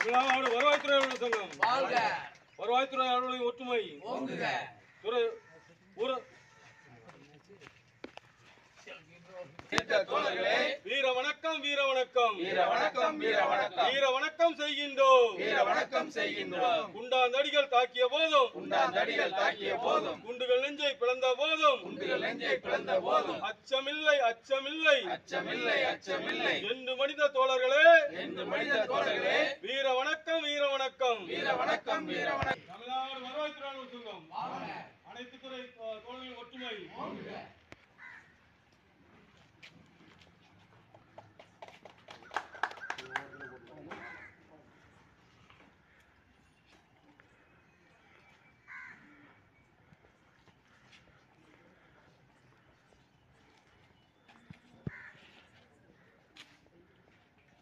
தமிழ்நாடு வருவாய்த்துறை அலுவலர் சங்கம் வாழ்க வருவாய்த்துறை அலுவலக ஒற்றுமை ஓங்குக துறை ஊர தோழர்களே வீர வணக்கம் வீர வணக்கம் வீர வணக்கம் வீர வணக்கம் வீர வணக்கம் செய்கின்றோம் வீர வணக்கம் செய்கின்றோம் குண்டாந்தடிகள் தாக்கிய போதும் குண்டாந்தடிகள் தாக்கிய போதும் குண்டுகள் நெஞ்சை பிளந்த போதும் குண்டுகள் நெஞ்சை பிளந்த போதும் அச்சமில்லை அச்சமில்லை அச்சமில்லை அச்சமில்லை என்று மனித தோழர்களே என்று மனித தோழர்களே வீர வணக்கம் வீர வணக்கம் வீர வணக்கம் வீர வணக்கம் தமிழ்நாடு வருவாய்த்துறை அலுவலர் சங்கம் அனைத்து துறை அஹ், தோழர்களின் ஒற்றுமை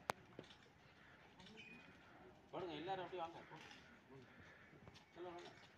வாங்க எல்லாரும் அப்படியே வாங்க சொல்லுங்க